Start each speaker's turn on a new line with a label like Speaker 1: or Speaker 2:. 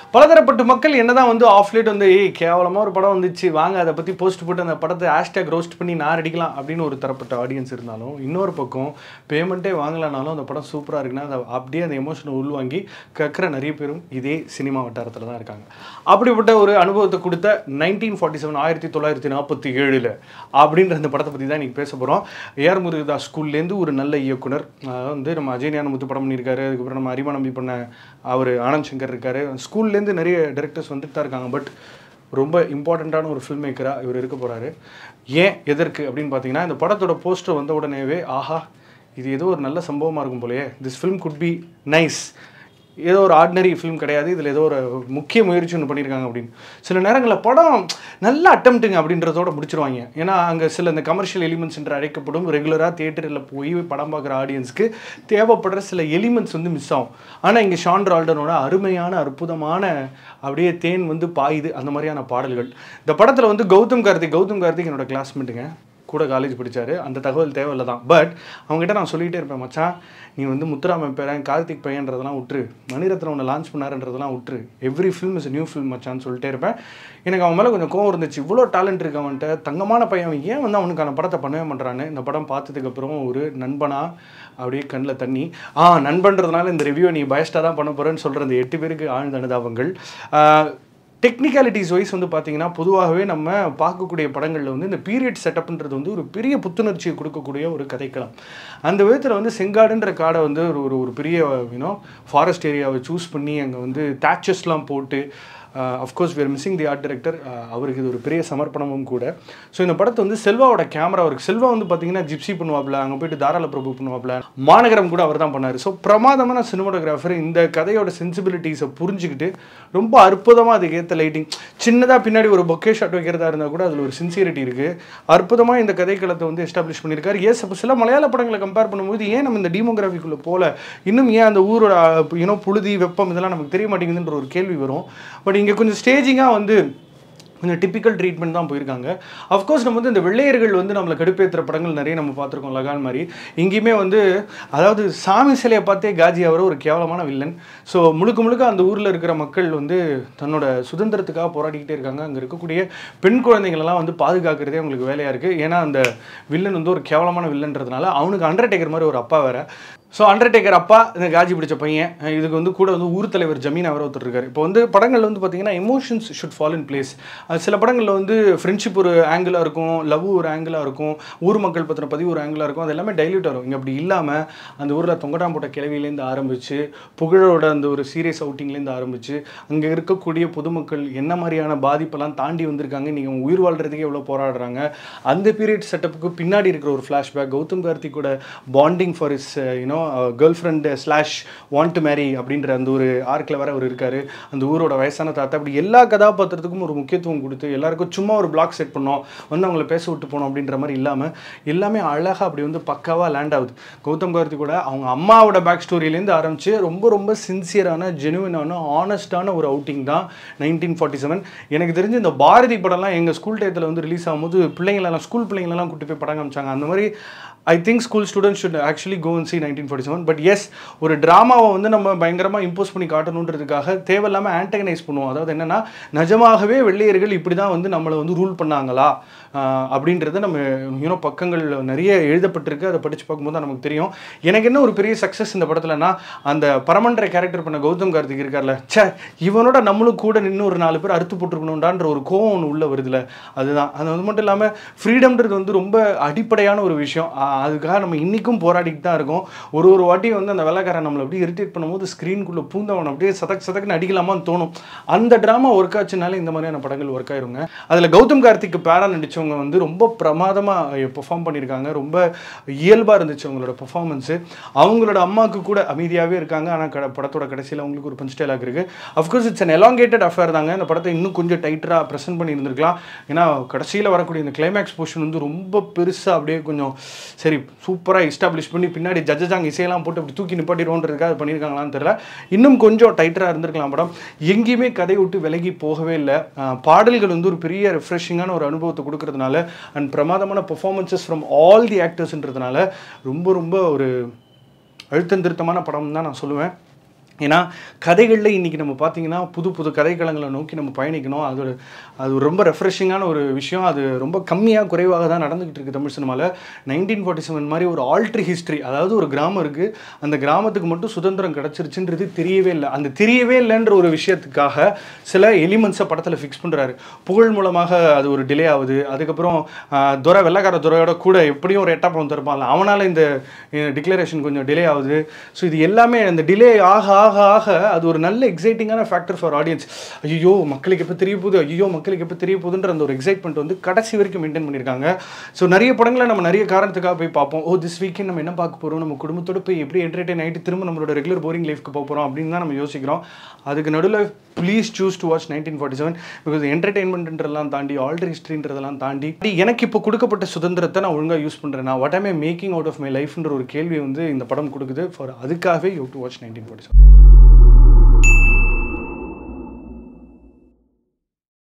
Speaker 1: பலதரப்பட்ட மக்கள் என்னதான் வந்து ஆஃப் லேட் வந்து ஏய் கேவலமாக ஒரு படம் வந்துச்சு வாங்க அதை பற்றி போஸ்ட் போட்டு அந்த படத்தை ஹேஷ்டேக் ரோஸ்ட் பண்ணி நான் அடிக்கலாம் அப்படின்னு ஒரு தரப்பட்ட ஆடியன்ஸ் இருந்தாலும் இன்னொரு பக்கம் பேமெண்ட்டே வாங்கலைனாலும் அந்த படம் சூப்பராக இருக்குன்னா அதை அப்படியே அந்த எமோஷனை உள்வாங்கி கக்கிற நிறைய பேரும் இதே சினிமா வட்டாரத்தில் தான் இருக்காங்க அப்படிப்பட்ட ஒரு அனுபவத்தை கொடுத்த நைன்டீன் ஃபார்ட்டி செவன் ஆயிரத்தி தொள்ளாயிரத்தி நாற்பத்தி ஏழில் அப்படின்ற அந்த படத்தை பற்றி தான் இன்றைக்கி பேச போகிறோம் ஏஆர் முருகதாஸ் ஸ்கூல்லேருந்து ஒரு நல்ல இயக்குனர் அஹ் வந்து நம்ம அஜய் ஞானமுத்து படம் பண்ணியிருக்காரு அதுக்கப்புறம் நம்ம அரிமா நம்பி பண்ண அவர் ஆனந்த் சங்கர் இருக்காரு ஸ்கூல்லேருந்து நிறைய டைரக்டர்ஸ் வந்துட்டு தான் இருக்காங்க பட் ரொம்ப இம்பார்ட்டண்ட்டான ஒரு ஃபில்ம் மேக்கராக இவர் இருக்க போகிறாரு ஏன் எதற்கு அப்படின்னு பார்த்தீங்கன்னா இந்த படத்தோட போஸ்டர் வந்த உடனேவே ஆஹா இது ஏதோ ஒரு நல்ல சம்பவமாக இருக்கும் போலயே this film good be nice ஏதோ ஒரு ஆர்டினரி ஃபிலிம் கிடையாது இதில் ஏதோ ஒரு முக்கிய முயற்சி ஒன்று பண்ணியிருக்காங்க அப்படின்னு சில நேரங்களில் படம் நல்ல அட்டம்ப்ட்டுங்க அப்படின்றதோட முடிச்சிருவாங்க ஏன்னா அங்கே சில இந்த கமர்ஷியல் எலிமெண்ட்ஸ் என்று அழைக்கப்படும் ரெகுலராக தியேட்டரில் போய் படம் பார்க்குற ஆடியன்ஸ்க்கு தேவைப்படுற சில எலிமெண்ட்ஸ் வந்து மிஸ் ஆகும் ஆனால் இங்கே ஷான் ரால்டனோட அருமையான அற்புதமான அப்படியே தேன் வந்து பாயுது அந்த மாதிரியான பாடல்கள் இந்த படத்தில் வந்து கௌதம் கார்த்திக் கௌதம் கார்த்திக் என்னோட கிளாஸ்மேட்டுங்க கூட காலேஜ் படித்தார் அந்த தகவல் தேவையில்லை தான் பட் அவங்ககிட்ட நான் சொல்லிகிட்டே இருப்பேன் மச்சான் நீ வந்து முத்துராமன் பேரன் கார்த்திக் பையன்றதெல்லாம் விட்டுரு மணிரத்னம் ஒன்று லான்ச் பண்ணாருன்றதெல்லாம் விட்டுரு every film is new film மச்சான்னு சொல்லிட்டே இருப்பேன் எனக்கு அவன் மேலே கொஞ்சம் கோவம் இருந்துச்சு இவ்வளோ டேலண்ட் இருக்கு அவன்கிட்ட தங்கமான பையன் அவன் ஏன் வந்து அவனுக்கான படத்தை பண்ணவே பண்ணுறான்னு இந்த படம் பார்த்ததுக்கப்புறம் ஒரு நண்பனா அப்படியே கண்ணில் தண்ணி ஆ நண்பன்றதுனால இந்த ரிவ்யூ நீ பயஸ்டாக தான் பண்ண போகிறேன்னு சொல்கிற அந்த எட்டு பேருக்கு ஆழ்ந்த அனுதாபங்கள் ஆஹ், டெக்னிக்காலிட்டிஸ் வைஸ் வந்து பார்த்தீங்கன்னா பொதுவாகவே நம்ம பார்க்கக்கூடிய படங்களில் வந்து இந்த பீரியட் செட்டப்ன்றது வந்து ஒரு பெரிய புத்துணர்ச்சியை கொடுக்கக்கூடிய ஒரு கதைக்களம் அந்த விதத்தில் வந்து செங்காடுன்ற காடை வந்து ஒரு ஒரு ஒரு பெரிய யூனோ ஃபாரஸ்ட் ஏரியாவை சூஸ் பண்ணி அங்கே வந்து தேச்சஸ்லாம் போட்டு of course we are missing the art director அவருக்கு இது ஒரு பெரிய சமர்ப்பணமும் கூட ஸோ இந்த படத்தை வந்து செல்வாவோட கேமரா இருக்கு செல்வா வந்து பார்த்தீங்கன்னா ஜிப்சி பண்ணுவாப்ல அங்கே போயிட்டு தாராள பிரபு பண்ணுவாப்ல மாநகரம் கூட அவர் தான் பண்ணார் ஸோ பிரமாதமான சினிமாட்டோகிராஃபர் இந்த கதையோட சென்சிபிலிட்டிஸை புரிஞ்சுக்கிட்டு ரொம்ப அற்புதமாக அதுக்கு ஏற்ற லைட்டிங் சின்னதாக பின்னாடி ஒரு பொக்கே ஷாட் வைக்கிறதா இருந்தால் கூட அதில் ஒரு சின்சியரிட்டி இருக்குது அற்புதமாக இந்த கதைக்களத்தை வந்து எஸ்டாப்ளிஷ் பண்ணியிருக்காரு எஸ் அப்போ சில மலையாள படங்களை கம்பேர் பண்ணும்போது ஏன் நம்ம இந்த டீமோகிராஃபிக்குள்ளே போல இன்னும் ஏன் அந்த ஊரோட யூனோ புழுதி வெப்பம் இதெல்லாம் நமக்கு தெரிய மாட்டேங்குதுன்ற ஒரு கேள்வி வரும் பட் இங்கே கொஞ்சம் ஸ்டேஜிங்காக வந்து கொஞ்சம் டிப்பிக்கல் ட்ரீட்மெண்ட் தான் போயிருக்காங்க அஃப்கோர்ஸ் நம்ம வந்து இந்த வெள்ளையர்கள் வந்து நம்மளை கடுப்பேற்றுற படங்கள் நிறைய நம்ம பார்த்துருக்கோம் லகான் மாதிரி இங்கேயுமே வந்து அதாவது சாமி சிலையை பார்த்தே காஜி அவர் ஒரு கேவலமான வில்லன் ஸோ முழுக்க முழுக்க அந்த ஊரில் இருக்கிற மக்கள் வந்து தன்னோட சுதந்திரத்துக்காக போராடிக்கிட்டே இருக்காங்க அங்கே இருக்கக்கூடிய பெண் குழந்தைங்களெல்லாம் வந்து பாதுகாக்கிறதே அவங்களுக்கு வேலையாக இருக்குது ஏன்னா அந்த வில்லன் வந்து ஒரு கேவலமான வில்லன்றதுனால அவனுக்கு அண்டர்டேக்கர் மாதிரி ஒரு அப்பா வேற ஸோ அண்டர்டேக்கர் அப்பா இந்த காஜி பிடிச்ச பையன் அஹ் இதுக்கு வந்து கூட வந்து ஊர் தலைவர் ஜமீன் அவர் ஒருத்தர் இருக்காரு இப்போ வந்து படங்கள் வந்து பார்த்தீங்கன்னா emotions should fall in place சில படங்களில் வந்து ஃப்ரெண்ட்ஷிப் ஒரு ஆங்கிளாக இருக்கும் லவ் ஒரு ஆங்கிளாக இருக்கும் ஊர் மக்கள் பற்றின பதிவு ஒரு ஆங்கிளாக இருக்கும் அது எல்லாமே டைல்யூட் வரும் இங்கே அப்படி இல்லாமல் அந்த ஊரில் தொங்கடாம் போட்ட கிளவியிலேருந்து ஆரம்பித்து புகழோட அந்த ஒரு சீரியஸ் அவுட்டிங்லேருந்து ஆரம்பித்து அங்கே இருக்கக்கூடிய பொதுமக்கள் என்ன மாதிரியான பாதிப்பெல்லாம் தாண்டி வந்திருக்காங்க நீங்கள் உயிர் வாழ்கிறதுக்கே எவ்வளோ போராடுறாங்க அந்த பீரியட் செட்டப்புக்கு பின்னாடி இருக்கிற ஒரு ஃப்ளாஷ்பேக் கௌதம் கார்த்திக்கோட bonding for is you know girlfriend slash want to marry அப்படின்ற அந்த ஒரு ஆர்க்கில் வர அவர் இருக்கார் அந்த ஊரோட வயசான தாத்தா அப்படி எல்லா கதாபாத்திரத்துக்கும் ஒரு முக்கியத்துவம் கொடுத்து எல்லாருக்கும் சும்மா ஒரு பிளாக் செட் பண்ணோம் வந்து அவங்கள பேச விட்டு போனோம் அப்படின்ற மாதிரி இல்லாமல் எல்லாமே அழகாக அப்படி வந்து பக்காவாக லேண்ட் ஆகுது கௌதம் கார்த்திக் கூட அவங்க அம்மாவோட பேக் ஸ்டோரியிலேருந்து ஆரம்பித்து ரொம்ப ரொம்ப சின்சியரான ஜெனுவினான ஆனஸ்டான ஒரு அவுட்டிங் தான் நைன்டீன் ஃபார்ட்டி செவன் எனக்கு தெரிஞ்சு இந்த பாரதி படம்லாம் எங்கள் ஸ்கூல் டயத்தில் வந்து ரிலீஸ் ஆகும்போது பிள்ளைங்களெல்லாம் ஸ்கூல் பிள்ளைங்களெல்லாம் கூட்டி போய் படம் காமிச்சாங்க அந்த மாதிரி I think school students should actually go and see nineteen forty seven but yes ஒரு ட்ராமாவை வந்து நம்ம பயங்கரமாக இம்போஸ் பண்ணி காட்டணுன்றதுக்காக தேவையில்லாமல் ஆன்டகனைஸ் பண்ணுவோம் அதாவது என்னென்னா நிஜமாகவே வெள்ளையர்கள் இப்படி தான் வந்து நம்மளை வந்து ரூல் பண்ணாங்களா ஆஹ் அப்படின்றத நம்ம யூனோ பக்கங்கள் நிறைய எழுதப்பட்டிருக்கு அதை படித்து பார்க்கும்போது தான் நமக்கு தெரியும் எனக்கு என்ன ஒரு பெரிய சக்ஸஸ் இந்த படத்துலனா அந்த பரமன்ற கேரக்டர் பண்ண கௌதம் கார்த்திக் இருக்கார்ல ச்சே இவனோட நம்மளும் கூட நின்று ஒரு நாலு பேர் அறுத்து போட்டிருக்கணும்டான்ற ஒரு கோவம் ஒன்று உள்ள வருதுல அதுதான் அது வந்து மட்டும் இல்லாமல் ஃப்ரீடம்ன்றது வந்து ரொம்ப அடிப்படையான ஒரு விஷயம் ஆஹ் அதுக்காக நம்ம இன்றைக்கும் போராடிட்டு தான் இருக்கோம் ஒரு ஒரு வாட்டி வந்து அந்த வெள்ளைக்காரன் நம்மளை அப்படியே இரிட்டேட் பண்ணும்போது ஸ்க்ரீனுக்குள்ளே பூந்தவன் அப்படியே சதக் சதக்குன்னு அடிக்கலாமான்னு தோணும் அந்த ட்ராமா ஒர்க் ஆச்சுனாலே இந்த மாதிரியான படங்கள் ஒர்க் ஆயிருங்க அதில் கௌதம் கார்த்திக் பேரா நடிச்சவங்க வந்து ரொம்ப பிரமாதமாக பெர்ஃபார்ம் பண்ணியிருக்காங்க ரொம்ப இயல்பாக இருந்துச்சு அவங்களோட பெர்ஃபார்மன்ஸு அவங்களோட அம்மாவுக்கு கூட அமைதியாகவே இருக்காங்க ஆனால் கட படத்தோட கடைசியில் அவங்களுக்கு ஒரு பஞ்ச் டைலாக் இருக்குது of course it's an elongated affair தாங்க இந்த படத்தை இன்னும் கொஞ்சம் டைட்டராக ப்ரெசென்ட் பண்ணியிருந்திருக்கலாம் ஏன்னா கடைசியில் வரக்கூடிய இந்த கிளைமேக்ஸ் போர்ஷன் வந்து ரொம்ப பெருசாக அப்படியே கொஞ்சம் சரி சூப்பராக எஸ்டாப்ளிஷ் பண்ணி பின்னாடி ஜட்ஜாங்க இசையெல்லாம் போட்டு அப்படி தூக்கி நிப்பாட்டிடுவோன்றதுக்காக அது பண்ணியிருக்காங்களான்னு தெரியல இன்னும் கொஞ்சம் டைட்டராக இருந்திருக்கலாம் படம் எங்கேயுமே கதை விட்டு விலகி போகவே இல்லை ஆஹ் பாடல்கள் வந்து ஒரு பெரிய ரெஃப்ரெஷிங்கான ஒரு அனுபவத்தை கொடுக்கறதுனால அண்ட் பிரமாதமான பெர்ஃபார்மன்சஸ் ஃப்ரம் ஆல் தி ஆக்டர்ஸ்ன்றதுனால ரொம்ப ரொம்ப ஒரு அழுத்தம் திருத்தமான படம் தான் நான் சொல்லுவேன் ஏன்னா கதைகளில் இன்றைக்கி நம்ம பார்த்தீங்கன்னா புது புது கதைக்களங்களை நோக்கி நம்ம பயணிக்கணும் அது ஒரு அது ஒரு ரொம்ப ரெஃப்ரெஷிங்கான ஒரு விஷயம் அது ரொம்ப கம்மியாக குறைவாக தான் நடந்துக்கிட்டு இருக்குது தமிழ் சினிமாவில் நைன்டீன் ஃபார்ட்டி செவன் மாதிரி ஒரு ஆல்ட்ரி ஹிஸ்ட்ரி அதாவது ஒரு கிராமம் இருக்குது அந்த கிராமத்துக்கு மட்டும் சுதந்திரம் கிடச்சிருச்சுன்றது தெரியவே இல்லை அந்த தெரியவே இல்லைன்ற ஒரு விஷயத்துக்காக சில எலிமெண்ட்ஸை படத்தில் ஃபிக்ஸ் பண்ணுறாரு புகழ் மூலமாக அது ஒரு டிலே ஆகுது அதுக்கப்புறம் ஆஹ், துரை வெள்ளக்கார துறையோட கூட எப்படியும் ஒரு எட்டா பவுன் தருப்பான்ல அவனால் இந்த டிக்ளரேஷன் கொஞ்சம் டிலே ஆகுது ஸோ இது எல்லாமே அந்த டிலே ஆக ஆக ஆக அது ஒரு நல்ல எக்ஸைட்டிங்கான ஃபேக்டர் ஃபார் ஆடியன்ஸ் ஐயோ மக்களுக்கு எப்போ தெரிய போகுது ஐயோ மக்களுக்கு எப்போ தெரிய போகுதுன்ற அந்த ஒரு எக்ஸைட்மெண்ட் வந்து கடைசி வரைக்கும் மெயின்டைன் பண்ணியிருக்காங்க ஸோ நிறைய படங்களை நம்ம நிறைய காரணத்துக்காக போய் பார்ப்போம் ஓ திஸ் வீக்கெண்ட் நம்ம என்ன பார்க்க போகிறோம் நம்ம குடும்பத்தோட போய் எப்படி என்டர்டைன் ஆகிட்டு திரும்ப நம்மளோட ரெகுலர் போரிங் லைஃப்க்கு போக போகிறோம் அப்படின்னு தான் நம்ம யோசிக்கிறோம் அதுக்கு நடுவில் please choose to watch nineteen forty seven because என்டர்டைன்மெண்ட்ன்றதெல்லாம் தாண்டி ஆல்டர் ஹிஸ்ட்ரின்றதெல்லாம் தாண்டி எனக்கு இப்போ கொடுக்கப்பட்ட சுதந்திரத்தை நான் ஒழுங்காக யூஸ் பண்ணுறேன் நான் what I making out of my லைஃப்ன்ற ஒரு கேள்வி வந்து இந்த படம் கொடுக்குது ஃபார் அதுக்காகவே you to watch nineteen forty seven